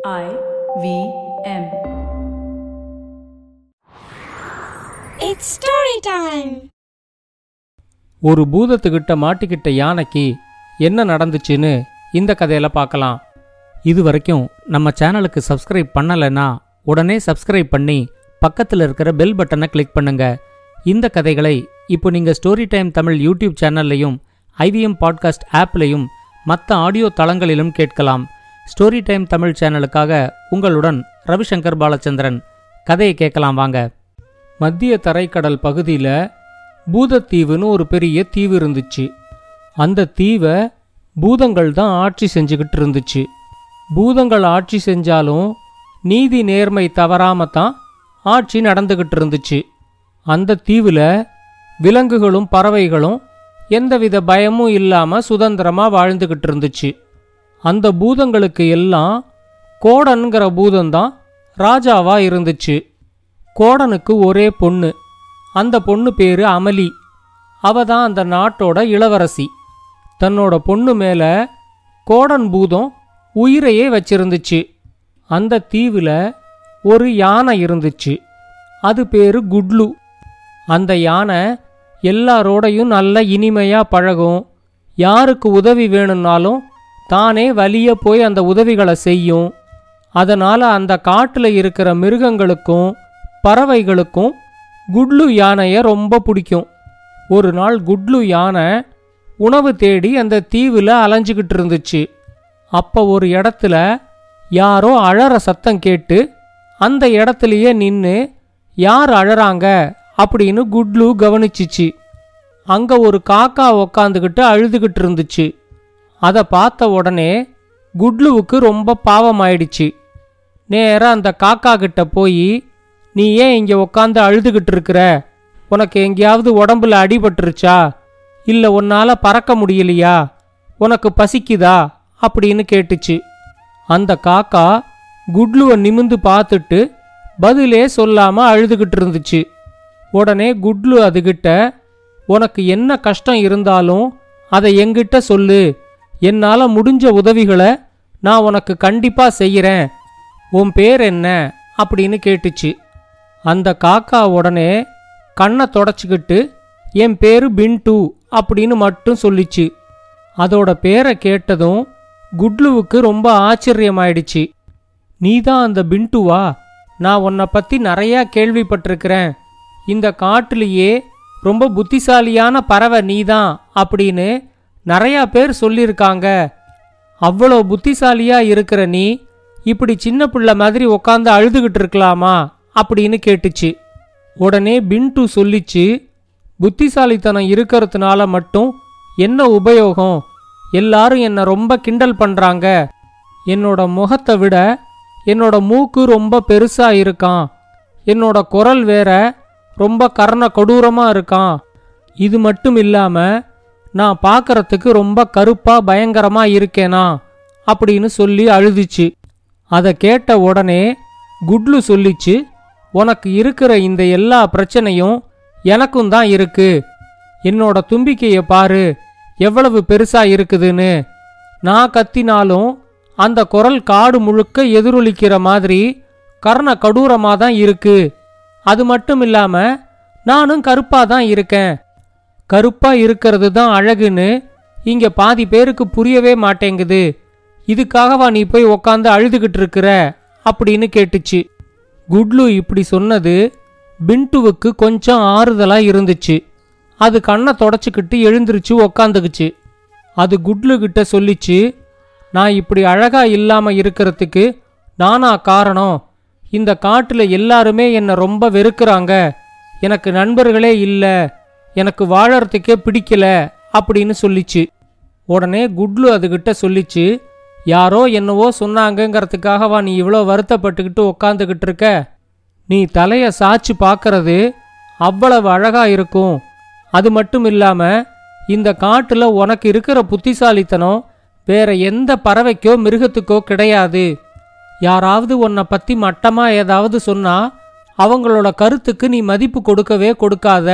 I V M. It's story time. ஒரு பூதத்துக்கிட்ட மாட்டிக்கிட்ட யானைக்கு என்ன நடந்துச்சுன்னு இந்த கதையில பார்க்கலாம் இது வரைக்கும் நம்ம சேனலுக்கு சப்ஸ்கிரைப் பண்ணலைன்னா உடனே சப்ஸ்கிரைப் பண்ணி பக்கத்தில் இருக்கிற பெல் பட்டனை கிளிக் பண்ணுங்க இந்த கதைகளை இப்போ நீங்கள் ஸ்டோரி டைம் தமிழ் யூடியூப் சேனல்லையும் ஐவிஎம் பாட்காஸ்ட் ஆப்லையும் மற்ற ஆடியோ தளங்களிலும் கேட்கலாம் ஸ்டோரி டைம் தமிழ் சேனலுக்காக உங்களுடன் ரவிசங்கர் பாலச்சந்திரன் கதையை கேட்கலாம் வாங்க மத்திய தரைக்கடல் பகுதியில் பூதத்தீவுன்னு ஒரு பெரிய தீவு இருந்துச்சு அந்த தீவை பூதங்கள் தான் ஆட்சி செஞ்சுக்கிட்டு இருந்துச்சு பூதங்கள் ஆட்சி செஞ்சாலும் நீதி நேர்மை தவறாம தான் ஆட்சி நடந்துகிட்டு இருந்துச்சு அந்த தீவில் விலங்குகளும் பறவைகளும் எந்தவித பயமும் இல்லாம சுதந்திரமா வாழ்ந்துகிட்டு இருந்துச்சு அந்த பூதங்களுக்கு எல்லாம் கோடன்கிற பூதம்தான் ராஜாவா இருந்துச்சு கோடனுக்கு ஒரே பொண்ணு அந்த பொண்ணு பேரு அமலி அவ தான் அந்த நாட்டோட இளவரசி தன்னோட பொண்ணு மேல கோடன் பூதம் உயிரையே வச்சிருந்துச்சு அந்த தீவுல ஒரு யானை இருந்துச்சு அது பேரு குட்லு அந்த யானை எல்லாரோடையும் நல்ல இனிமையா பழகும் யாருக்கு உதவி வேணும்னாலும் தானே வலிய போய் அந்த உதவிகளை செய்யும் அதனால அந்த காட்டுல இருக்கிற மிருகங்களுக்கும் பறவைகளுக்கும் குட்லு யானையை ரொம்ப பிடிக்கும் ஒரு நாள் குட்லு யானை உணவு தேடி அந்த தீவில் அலைஞ்சுக்கிட்டு இருந்துச்சு அப்போ ஒரு இடத்துல யாரோ அழற சத்தம் கேட்டு அந்த இடத்துலயே நின்று யார் அழறாங்க அப்படின்னு குட்லு கவனிச்சிச்சு அங்க ஒரு காக்கா உக்காந்துக்கிட்டு அழுதுகிட்டு இருந்துச்சு அதை பார்த்த உடனே குட்லுவுக்கு ரொம்ப பாவமாயிடுச்சு நேரா அந்த காக்கா கிட்ட போய் நீ ஏன் இங்க உக்காந்து அழுதுகிட்டு இருக்கிற உனக்கு எங்கேயாவது உடம்புல அடிபட்டுருச்சா இல்ல உன்னால பறக்க முடியலையா உனக்கு பசிக்குதா அப்படின்னு கேட்டுச்சு அந்த காக்கா குட்லுவை நிமிந்து பார்த்துட்டு பதிலே சொல்லாம அழுதுகிட்டு இருந்துச்சு உடனே குட்லு அதுகிட்ட உனக்கு என்ன கஷ்டம் இருந்தாலும் அதை என்கிட்ட சொல்லு என்னால முடிஞ்ச உதவிகளை நான் உனக்கு கண்டிப்பா செய்யறேன் உன் பேர் என்ன அப்படின்னு கேட்டுச்சு அந்த காக்கா உடனே கண்ணை தொடச்சிக்கிட்டு என் பேரு பின்டு அப்படின்னு மட்டும் சொல்லிச்சு அதோட பேரை கேட்டதும் குட்லுவுக்கு ரொம்ப ஆச்சரியமாயிடுச்சு நீதான் அந்த பின்டுவா நான் உன்னை பத்தி நிறையா கேள்விப்பட்டிருக்கிறேன் இந்த காட்டுலேயே ரொம்ப புத்திசாலியான பறவை நீதான் அப்படின்னு நிறையா பேர் சொல்லியிருக்காங்க அவ்வளோ புத்திசாலியா இருக்கிற நீ இப்படி சின்ன பிள்ளை மாதிரி உக்காந்து அழுதுகிட்டு இருக்கலாமா அப்படின்னு கேட்டுச்சு உடனே பின்டு சொல்லிச்சு புத்திசாலித்தனம் இருக்கிறதுனால மட்டும் என்ன உபயோகம் எல்லாரும் என்னை ரொம்ப கிண்டல் பண்றாங்க என்னோட முகத்தை விட என்னோட மூக்கு ரொம்ப பெருசா இருக்கான் என்னோட குரல் வேற ரொம்ப கர்ண கொடூரமா இருக்கான் இது மட்டும் இல்லாம நான் பார்க்கறதுக்கு ரொம்ப கருப்பா பயங்கரமா இருக்கேனா அப்படின்னு சொல்லி அழுதுச்சு அதை கேட்ட உடனே குட்லு சொல்லிச்சு உனக்கு இருக்கிற இந்த எல்லா பிரச்சனையும் எனக்கும் தான் இருக்கு என்னோட தும்பிக்கைய பாரு எவ்வளவு பெருசா இருக்குதுன்னு நான் கத்தினாலும் அந்த குரல் காடு முழுக்க எதிரொலிக்கிற மாதிரி கர்ண கடூரமா தான் இருக்கு அது மட்டும் இல்லாம நானும் கருப்பா தான் இருக்கேன் கருப்பா இருக்கிறது தான் அழகுன்னு இங்க பாதி பேருக்கு புரியவே மாட்டேங்குது இதுக்காகவா நீ போய் உக்காந்து அழுதுகிட்டு இருக்கிற அப்படின்னு கேட்டுச்சு குட்லு இப்படி சொன்னது பின்டுவுக்கு கொஞ்சம் ஆறுதலா இருந்துச்சு அது கண்ணை தொடச்சிக்கிட்டு எழுந்திருச்சு உக்காந்துக்குச்சு அது குட்லு கிட்ட சொல்லிச்சு நான் இப்படி அழகா இல்லாம இருக்கிறதுக்கு நானா காரணம் இந்த காட்டுல எல்லாருமே என்னை ரொம்ப வெறுக்கிறாங்க எனக்கு நண்பர்களே இல்ல எனக்கு வாழறதுக்கே பிடிக்கல அப்படின்னு சொல்லிச்சு உடனே குட்லு அதுகிட்ட சொல்லிச்சு யாரோ என்னவோ சொன்னாங்கங்கிறதுக்காகவா நீ இவ்வளோ வருத்தப்பட்டுக்கிட்டு உக்காந்துக்கிட்டு இருக்க நீ தலைய சாச்சு பார்க்கறது அவ்வளவு அழகா இருக்கும் அது மட்டும் இல்லாம இந்த காட்டுல உனக்கு இருக்கிற புத்திசாலித்தனம் வேற எந்த பறவைக்கோ மிருகத்துக்கோ கிடையாது யாராவது உன்னை பத்தி மட்டமா ஏதாவது சொன்னா அவங்களோட கருத்துக்கு நீ மதிப்பு கொடுக்கவே கொடுக்காத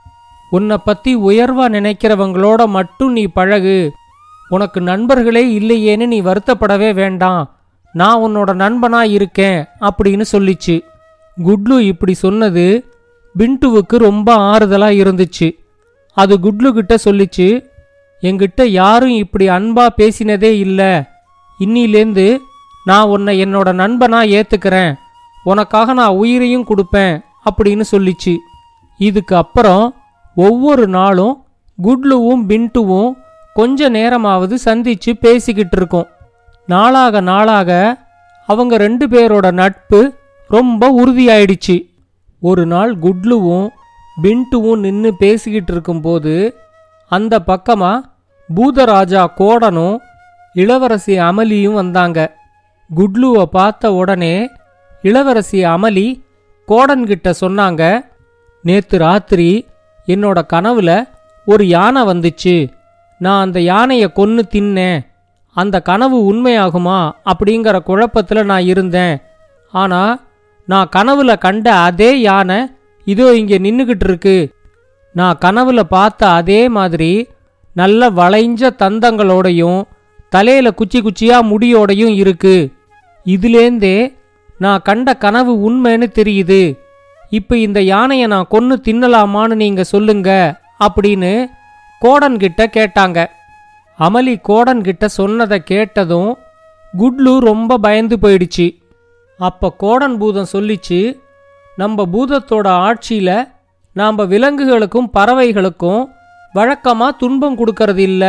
உன்னை பத்தி உயர்வா நினைக்கிறவங்களோட மட்டும் நீ பழகு உனக்கு நண்பர்களே இல்லையேன்னு நீ வருத்தப்படவே வேண்டாம் நான் உன்னோட நண்பனா இருக்கேன் அப்படின்னு சொல்லிச்சு குட்லு இப்படி சொன்னது பின்ட்டுவுக்கு ரொம்ப ஆறுதலா இருந்துச்சு அது குட்லு கிட்ட சொல்லிச்சு என்கிட்ட யாரும் இப்படி அன்பா பேசினதே இல்ல இன்னிலேந்து நான் உன்னை என்னோட நண்பனா ஏத்துக்கிறேன் உனக்காக நான் உயிரையும் கொடுப்பேன் அப்படின்னு சொல்லிச்சு இதுக்கு அப்புறம் ஒவ்வொரு நாளும் குட்லுவும் பின்ட்டுவும் கொஞ்ச நேரமாவது சந்திச்சு பேசிக்கிட்டு இருக்கோம் நாளாக நாளாக அவங்க ரெண்டு பேரோட நட்பு ரொம்ப உறுதியாயிடுச்சு ஒரு நாள் குட்லுவும் பின்ட்டுவும் நின்று பேசிக்கிட்டு இருக்கும்போது அந்த பக்கமா பூதராஜா கோடனும் இளவரசி அமலியும் வந்தாங்க குட்லுவை பார்த்த உடனே இளவரசி அமலி கோடன்கிட்ட சொன்னாங்க நேத்து ராத்திரி என்னோட கனவுல ஒரு யானை வந்துச்சு நான் அந்த யானையை கொன்னு தின்னேன் அந்த கனவு உண்மையாகுமா அப்படிங்கிற குழப்பத்துல நான் இருந்தேன் ஆனா நான் கனவுல கண்ட அதே யானை இதோ இங்க நின்னுகிட்டு இருக்கு நான் கனவுல பார்த்த அதே மாதிரி நல்ல வளைஞ்ச தந்தங்களோடையும் தலையில குச்சி குச்சியா முடியோடையும் இருக்கு இதுலேந்தே நான் கண்ட கனவு உண்மைன்னு தெரியுது இப்ப இந்த யானையை நான் கொன்னு தின்னலாமான்னு நீங்க சொல்லுங்க அப்படின்னு கோடன் கிட்ட கேட்டாங்க அமளி கோடன் கிட்ட சொன்னதை கேட்டதும் குட்லு ரொம்ப பயந்து போயிடுச்சு அப்ப கோடன் பூதம் சொல்லிச்சு நம்ம பூதத்தோட ஆட்சியில நாம் விலங்குகளுக்கும் பறவைகளுக்கும் வழக்கமா துன்பம் கொடுக்கறது இல்ல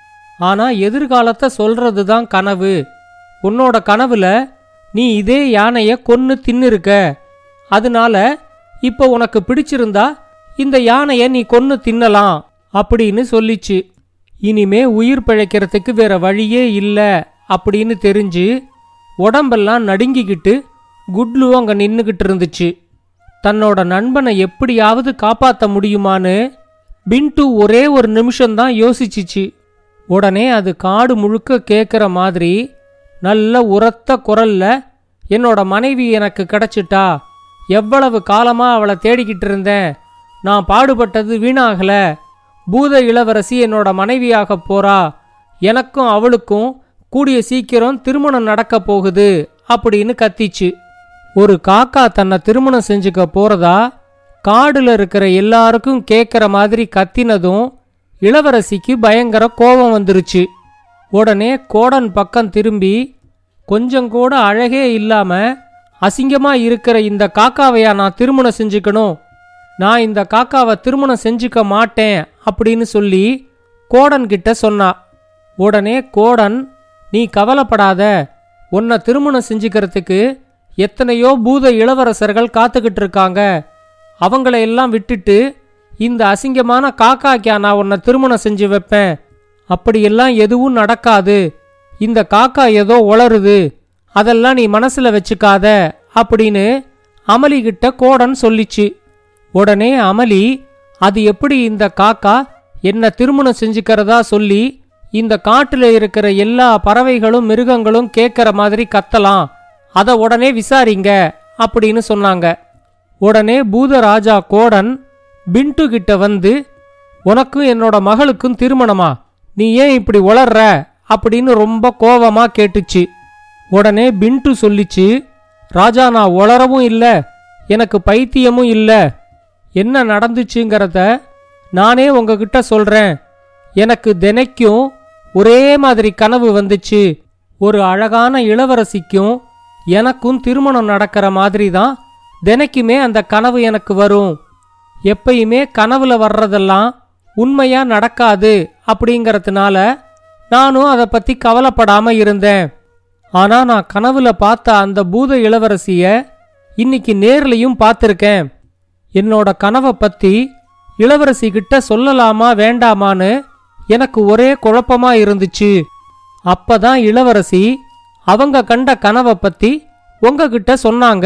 ஆனா எதிர்காலத்தை சொல்றது தான் கனவு உன்னோட கனவுல நீ இதே யானைய கொன்னு தின்னுருக்க அதனால இப்போ உனக்கு பிடிச்சிருந்தா இந்த யானைய நீ கொன்னு தின்னலாம் அப்படின்னு சொல்லிச்சு இனிமே உயிர் பிழைக்கிறதுக்கு வேற வழியே இல்ல அப்படின்னு தெரிஞ்சு உடம்பெல்லாம் நடுங்கிக்கிட்டு குட்லு அங்க நின்னுகிட்டு இருந்துச்சு தன்னோட நண்பனை எப்படியாவது காப்பாத்த முடியுமான்னு பின்ட்டு ஒரே ஒரு நிமிஷம்தான் யோசிச்சிச்சு உடனே அது காடு முழுக்க கேட்குற மாதிரி நல்ல உரத்த குரல்ல என்னோட மனைவி எனக்கு கிடைச்சிட்டா எவ்வளவு காலமா அவளை தேடிக்கிட்டு இருந்தேன் நான் பாடுபட்டது வீணாகல பூத இளவரசி என்னோட மனைவியாக போறா எனக்கும் அவளுக்கும் கூடிய சீக்கிரம் திருமணம் நடக்க போகுது அப்படின்னு கத்திச்சு ஒரு காக்கா தன்னை திருமணம் செஞ்சுக்க போறதா காடுல இருக்கிற எல்லாருக்கும் கேட்குற மாதிரி கத்தினதும் இளவரசிக்கு பயங்கர கோபம் வந்துருச்சு உடனே கோடன் பக்கம் திரும்பி கொஞ்சம் கூட அழகே இல்லாம அசிங்கமா இருக்கிற இந்த காக்காவையா நான் திருமணம் செஞ்சுக்கணும் நான் இந்த காக்காவை திருமணம் செஞ்சுக்க மாட்டேன் அப்படின்னு சொல்லி கோடன் கிட்ட சொன்னா உடனே கோடன் நீ கவலைப்படாத உன்னை திருமணம் செஞ்சுக்கிறதுக்கு எத்தனையோ பூத இளவரசர்கள் காத்துக்கிட்டு இருக்காங்க அவங்கள எல்லாம் விட்டுட்டு இந்த அசிங்கமான காக்காக்கியா நான் உன்னை திருமணம் செஞ்சு வைப்பேன் அப்படியெல்லாம் எதுவும் நடக்காது இந்த காக்கா ஏதோ உளருது அதெல்லாம் நீ மனசுல வச்சுக்காத அப்படின்னு அமளி கிட்ட கோடன் சொல்லிச்சு உடனே அமளி அது எப்படி இந்த காக்கா என்ன திருமணம் செஞ்சுக்கிறதா சொல்லி இந்த காட்டுல இருக்கிற எல்லா பறவைகளும் மிருகங்களும் கேட்கற மாதிரி கத்தலாம் அத உடனே விசாரிங்க அப்படின்னு சொன்னாங்க உடனே பூதராஜா கோடன் பின்ட்டு கிட்ட வந்து உனக்கும் என்னோட மகளுக்கும் திருமணமா நீ ஏன் இப்படி உளர்ற அப்படின்னு ரொம்ப கோவமா கேட்டுச்சு உடனே பின்ட்டு சொல்லிச்சு ராஜா நான் உளரவும் இல்ல எனக்கு பைத்தியமும் இல்ல என்ன நடந்துச்சுங்கிறத நானே உங்ககிட்ட சொல்றேன் எனக்கு தினைக்கும் ஒரே மாதிரி கனவு வந்துச்சு ஒரு அழகான இளவரசிக்கும் எனக்கும் திருமணம் நடக்கிற மாதிரி தான் தினைக்குமே அந்த கனவு எனக்கு வரும் எப்பயுமே கனவுல வர்றதெல்லாம் உண்மையா நடக்காது அப்படிங்கறதுனால நானும் அதை பத்தி கவலைப்படாம இருந்தேன் ஆனா நான் கனவுல பார்த்த அந்த பூத இளவரசிய இன்னைக்கு நேர்லயும் பார்த்திருக்கேன் என்னோட கனவை பத்தி இளவரசி கிட்ட சொல்லலாமா வேண்டாமான்னு எனக்கு ஒரே குழப்பமா இருந்துச்சு அப்பதான் இளவரசி அவங்க கண்ட கனவை பத்தி உங்ககிட்ட சொன்னாங்க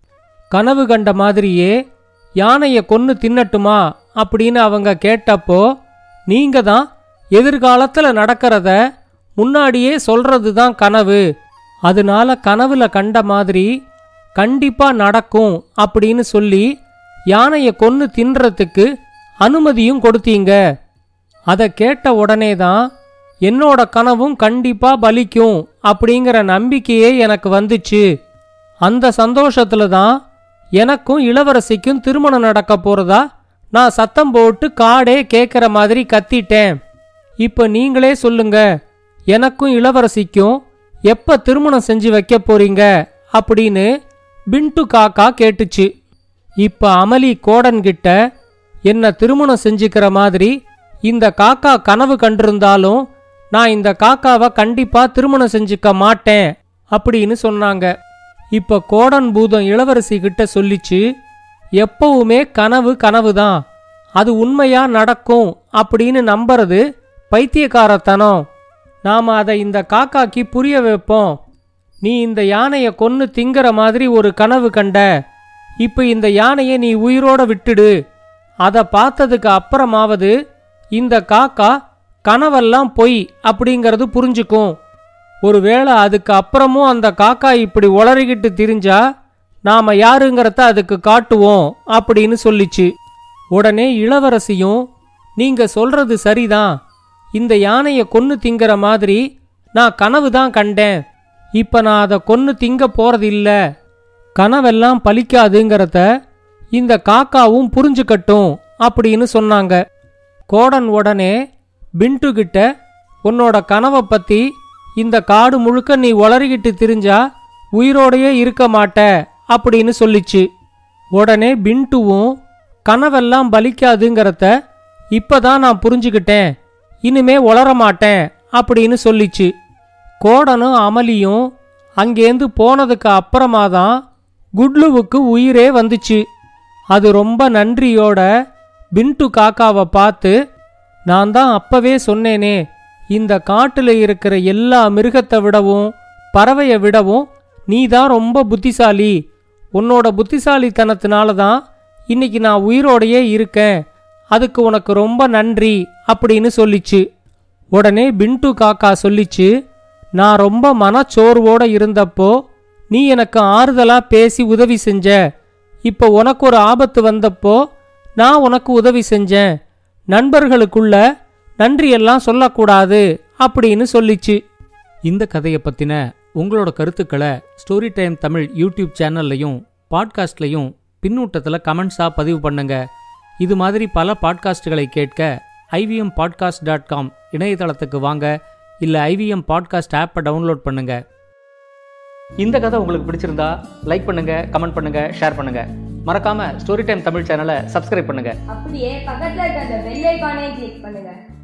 கனவு கண்ட மாதிரியே யானைய கொன்னு தின்னட்டுமா அப்படின்னு அவங்க கேட்டப்போ நீங்க தான் எதிர்காலத்துல நடக்கிறத முன்னாடியே சொல்றது தான் கனவு அதனால கனவுல கண்ட மாதிரி கண்டிப்பா நடக்கும் அப்படின்னு சொல்லி யானைய கொன்னு தின்றதுக்கு அனுமதியும் கொடுத்தீங்க அதை கேட்ட உடனே தான் என்னோட கனவும் கண்டிப்பா பலிக்கும் அப்படிங்கிற நம்பிக்கையே எனக்கு வந்துச்சு அந்த சந்தோஷத்துல தான் எனக்கும் இளவரசிக்கும் திருமணம் நடக்க போறதா நான் சத்தம் போட்டு காடே கேட்குற மாதிரி கத்திட்டேன் இப்போ நீங்களே சொல்லுங்க எனக்கும் இளவரசிக்கும் எப்ப திருமணம் செஞ்சு வைக்க போறீங்க அப்படின்னு பின்ட்டு காக்கா கேட்டுச்சு இப்ப அமளி கோடன் கிட்ட என்ன திருமணம் செஞ்சுக்கிற மாதிரி இந்த காக்கா கனவு கண்டிருந்தாலும் நான் இந்த காக்காவை கண்டிப்பா திருமணம் செஞ்சுக்க மாட்டேன் அப்படின்னு சொன்னாங்க இப்ப கோடன் பூதம் இளவரசி கிட்ட சொல்லிச்சு எப்பவுமே கனவு கனவுதான் அது உண்மையா நடக்கும் அப்படின்னு நம்புறது பைத்தியக்காரத்தனம் நாம அதை இந்த காக்காக்கு புரிய வைப்போம் நீ இந்த யானையை கொன்னு திங்கிற மாதிரி ஒரு கனவு கண்ட இப்ப இந்த யானையை நீ உயிரோட விட்டுடு அதை பார்த்ததுக்கு அப்புறமாவது இந்த காக்கா கனவெல்லாம் பொய் அப்படிங்கிறது புரிஞ்சுக்கும் ஒருவேளை அதுக்கு அப்புறமும் அந்த காக்கா இப்படி உளறிக்கிட்டு திரிஞ்சா நாம யாருங்கிறத அதுக்கு காட்டுவோம் அப்படின்னு சொல்லிச்சு உடனே இளவரசியும் நீங்க சொல்றது சரிதான் இந்த யானையை கொன்னு திங்கிற மாதிரி நான் கனவு தான் கண்டேன் இப்ப நான் அதை கொன்னு திங்க போறதில்ல கனவெல்லாம் பலிக்காதுங்கிறத இந்த காக்காவும் புரிஞ்சுக்கட்டும் அப்படின்னு சொன்னாங்க கோடன் உடனே பின்ட்டு கிட்ட உன்னோட கனவை பத்தி இந்த காடு முழுக்க நீ உளறிக்கிட்டு திரிஞ்சா உயிரோடையே இருக்க மாட்ட அப்படின்னு சொல்லிச்சு உடனே பின்ட்டுவும் கனவெல்லாம் பலிக்காதுங்கிறத இப்பதான் நான் புரிஞ்சுக்கிட்டேன் இனிமே உளர மாட்டேன் அப்படின்னு சொல்லிச்சு கோடனும் அமளியும் அங்கேருந்து போனதுக்கு அப்புறமா தான் குட்லுவுக்கு உயிரே வந்துச்சு அது ரொம்ப நன்றியோட பின்ட்டு காக்காவை பார்த்து நான் தான் அப்பவே சொன்னேனே இந்த காட்டுல இருக்கிற எல்லா மிருகத்தை விடவும் பறவையை விடவும் நீ தான் ரொம்ப புத்திசாலி உன்னோட புத்திசாலித்தனத்தினால தான் இன்னைக்கு நான் உயிரோடையே இருக்கேன் அதுக்கு உனக்கு ரொம்ப நன்றி அப்படின்னு சொல்லிச்சு உடனே பின்ட்டு காக்கா சொல்லிச்சு நான் ரொம்ப மனச்சோர்வோட இருந்தப்போ நீ எனக்கு ஆறுதலா பேசி உதவி செஞ்ச இப்போ உனக்கு ஒரு ஆபத்து வந்தப்போ நான் உனக்கு உதவி செஞ்சேன் நண்பர்களுக்குள்ள நன்றியெல்லாம் சொல்லக்கூடாது அப்படின்னு சொல்லிச்சு இந்த கதையை பற்றின உங்களோட கருத்துக்களை ஸ்டோரி டைம் தமிழ் யூடியூப் சேனல்லையும் பாட்காஸ்ட்லையும் பின்னூட்டத்தில் கமெண்ட்ஸாக பதிவு பண்ணுங்க இது மாதிரி பல பாட்காஸ்டுகளை கேட்க ஐவிஎம் பாட்காஸ்ட் டாட் காம் இணையதளத்துக்கு வாங்க இல்லை ஐவிஎம் பாட்காஸ்ட் ஆப்பை டவுன்லோட் பண்ணுங்க இந்த கதை உங்களுக்கு பிடிச்சிருந்தா லைக் பண்ணுங்க கமெண்ட் பண்ணுங்க ஷேர் பண்ணுங்க மறக்காம ஸ்டோரி டைம் தமிழ் சேனலை சப்ஸ்கிரைப் பண்ணுங்க அப்படியே பக்கத்துல இருக்க அந்த பெல் ஐகானையும் கிளிக் பண்ணுங்க